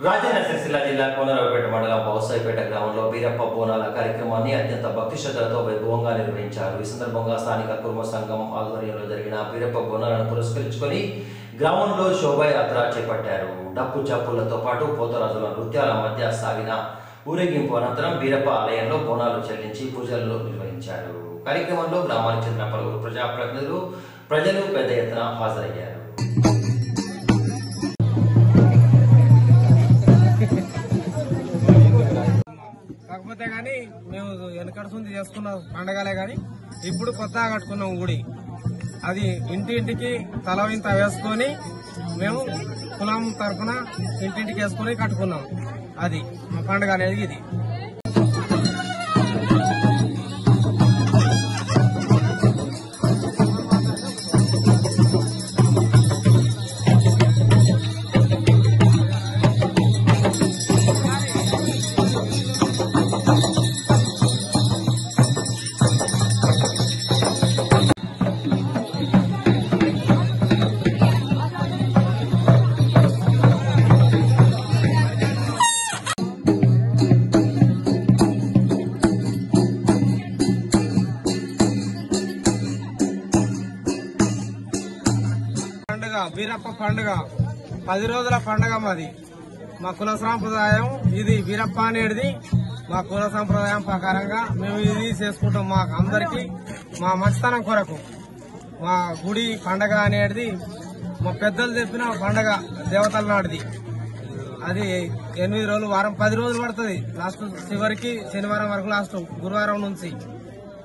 రాజన్న సిరిసిల్ల జిల్లా కోనరావుపేట మండలం బౌసాయిపేట గ్రామంలో బీరప్ప బోనాల కార్యక్రమాన్ని అత్యంత భక్తి శ్రద్ధలతో వైభవంగా నిర్వహించారు ఈ సందర్భంగా స్థానిక కుర్మ సంఘం ఆధ్వర్యంలో జరిగిన బీరప్ప బోనాలను పురస్కరించుకొని గ్రామంలో శోభాయాత్ర చేపట్టారు డప్పు చప్పులతో పాటు పోతరాజుల నృత్యాల మధ్య సాగిన ఊరేగింపు అనంతరం బీరప్ప ఆలయంలో బోనాలు చెల్లించి పూజలు నిర్వహించారు కార్యక్రమంలో గ్రామానికి చెందిన పలువురు ప్రజాప్రతినిధులు ప్రజలు పెద్ద ఎత్తున హాజరయ్యారు కాకపోతే కానీ మేము వెనకడుసుంది చేసుకున్న పండగలే కానీ ఇప్పుడు కొత్తగా కట్టుకున్నాం గుడి అది ఇంటి ఇంటికి తల వింత వేసుకొని మేము కులం తరఫున ఇంటింటికి వేసుకొని కట్టుకున్నాం అది మా పండుగ అనేది ఇది పండుగ వీరప్ప పండుగ పది రోజుల పండుగ మాది మా కుల సాంప్రదాయం ఇది వీరప్ప అనేది మా కుల సాంప్రదాయం ప్రకారంగా మేము ఇది చేసుకుంటాం మా అందరికి మా మంచితనం కొరకు మా గుడి పండగ అనేది మా పెద్దలు చెప్పిన పండగ దేవతల నాటిది అది ఎనిమిది రోజులు వారం పది రోజులు పడుతుంది లాస్ట్ చివరికి శనివారం వరకు లాస్ట్ గురువారం నుంచి